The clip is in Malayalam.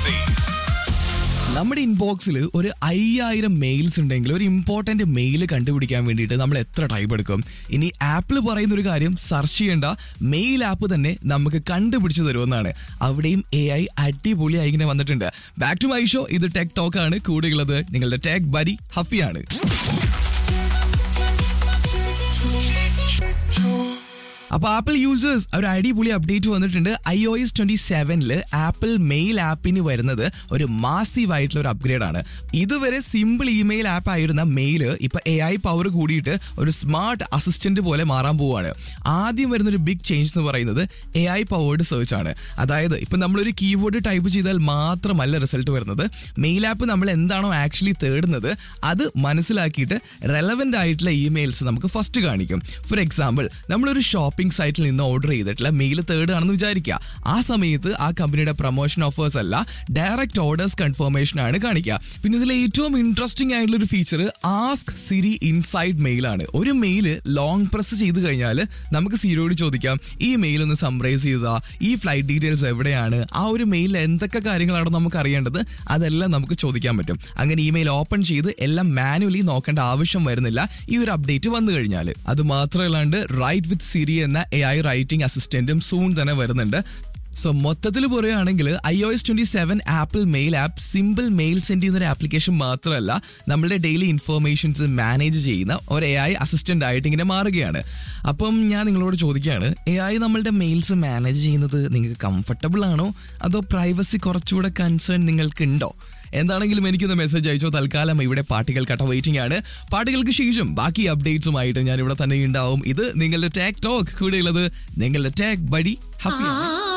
receive. നമ്മുടെ ഇൻബോക്സിൽ ഒരു അയ്യായിരം മെയിൽസ് ഉണ്ടെങ്കിൽ ഒരു ഇമ്പോർട്ടന്റ് മെയിൽ കണ്ടുപിടിക്കാൻ വേണ്ടിയിട്ട് നമ്മൾ എത്ര ടൈം എടുക്കും ഇനി ആപ്പിൾ പറയുന്ന ഒരു കാര്യം സെർച്ച് ചെയ്യേണ്ട മെയിൽ ആപ്പ് തന്നെ നമുക്ക് കണ്ടുപിടിച്ചു തരുമെന്നാണ് അവിടെയും എ ഐ അടിപൊളിയായി ഇങ്ങനെ വന്നിട്ടുണ്ട് ബാക്ക് ടു മൈ ഷോ ഇത് ടെക് ടോക്ക് ആണ് കൂടെയുള്ളത് നിങ്ങളുടെ ടെക് ബരി ഹഫിയാണ് അപ്പൊ ആപ്പിൾ യൂസേഴ്സ് ഒരു അടിപൊളി അപ്ഡേറ്റ് വന്നിട്ടുണ്ട് ഐ ഒ എസ് ട്വന്റി സെവനില് ആപ്പിൾ മെയിൽ ആപ്പിന് വരുന്നത് ഒരു മാസീവ് ആയിട്ടുള്ള ഒരു അപ്ഗ്രേഡ് ആണ് ഇതുവരെ സിമ്പിൾ ഇമെയിൽ ആപ്പ് ആയിരുന്ന മെയില് ഇപ്പൊ എ ഐ പവർ കൂടിയിട്ട് ഒരു സ്മാർട്ട് അസിസ്റ്റന്റ് പോലെ മാറാൻ പോവാണ് ആദ്യം വരുന്ന ഒരു ബിഗ് ചേഞ്ച് എന്ന് പറയുന്നത് എ ഐ പവേർഡ് സെർച്ച് ആണ് അതായത് ഇപ്പൊ നമ്മളൊരു കീബോർഡ് ടൈപ്പ് ചെയ്താൽ മാത്രമല്ല റിസൾട്ട് വരുന്നത് മെയിൽ ആപ്പ് നമ്മൾ എന്താണോ ആക്ച്വലി തേടുന്നത് അത് മനസ്സിലാക്കിയിട്ട് റെലവെന്റ് ആയിട്ടുള്ള ഇമെയിൽസ് നമുക്ക് ഫസ്റ്റ് കാണിക്കും ഫോർ എക്സാമ്പിൾ നമ്മളൊരു ഷോപ്പിംഗ് സൈറ്റിൽ നിന്ന് ഓർഡർ ചെയ്തിട്ടുള്ള മെയിൽ തേർഡ് ആണെന്ന് വിചാരിക്കുക ആ സമയത്ത് ആ കമ്പനിയുടെ പ്രൊമോഷൻ ഓഫേഴ്സ് അല്ല ഡയറക്റ്റ് ഓർഡേഴ്സ് കൺഫർമേഷൻ ആണ് കാണിക്കുക പിന്നെ ഇതിൽ ഏറ്റവും ഇൻട്രസ്റ്റിംഗ് ആയിട്ടുള്ള ഒരു feature ask Siri inside mail ആണ് ഒരു മെയിൽ ലോങ് പ്രസ് ചെയ്ത് കഴിഞ്ഞാൽ നമുക്ക് സിരിയോട് ചോദിക്കാം ഈ മെയിൽ ഒന്ന് സംറൈസ് ചെയ്താ ഈ ഫ്ലൈറ്റ് ഡീറ്റെയിൽസ് എവിടെയാണ് ആ ഒരു മെയിലിൽ എന്തൊക്കെ കാര്യങ്ങളാണ് നമുക്ക് അറിയേണ്ടത് അതെല്ലാം നമുക്ക് ചോദിക്കാൻ പറ്റും അങ്ങനെ ഇമെയിൽ ഓപ്പൺ ചെയ്ത് എല്ലാം മാനുവലി നോക്കേണ്ട ആവശ്യം വരുന്നില്ല ഈ ഒരു അപ്ഡേറ്റ് വന്നു കഴിഞ്ഞാൽ അത് മാത്രമല്ലാണ്ട് റൈറ്റ് വിത്ത് സിരി എന്ന എ ഐ റൈറ്റിംഗ് അസിസ്റ്റന്റും സൂൺ തന്നെ വരുന്നുണ്ട് സോ മൊത്തത്തിൽ പറയുകയാണെങ്കിൽ I O S twenty seven Apple mail app simple mail send ചെയ്യുന്ന ഒരു ആപ്ലിക്കേഷൻ മാത്രമല്ല നമ്മളുടെ ഡെയിലി ഇൻഫർമേഷൻസ് മാനേജ് ചെയ്യുന്ന ഒരു എ ഐ അസിസ്റ്റന്റ് ആയിട്ട് ഇങ്ങനെ മാറുകയാണ് അപ്പം ഞാൻ നിങ്ങളോട് ചോദിക്കുകയാണ് എ ഐ നമ്മളുടെ മെയിൽസ് മാനേജ് ചെയ്യുന്നത് നിങ്ങൾക്ക് കംഫർട്ടബിൾ ആണോ അതോ പ്രൈവസി കുറച്ചുകൂടെ കൺസേൺ നിങ്ങൾക്ക് ഉണ്ടോ എന്താണെങ്കിലും എനിക്കൊന്ന് മെസ്സേജ് അയച്ചോ തൽക്കാലം ഇവിടെ പാട്ടുകൾ കട്ട വെയിറ്റിംഗ് ആണ് പാട്ടുകൾക്ക് ശേഷം ബാക്കി അപ്ഡേറ്റ്സുമായിട്ട് ഞാൻ ഇവിടെ തന്നെ ഉണ്ടാവും ഇത് നിങ്ങളുടെ ടാക് ടോക്ക് കൂടെയുള്ളത് നിങ്ങളുടെ ടാക് ബഡി ഹാപ്പി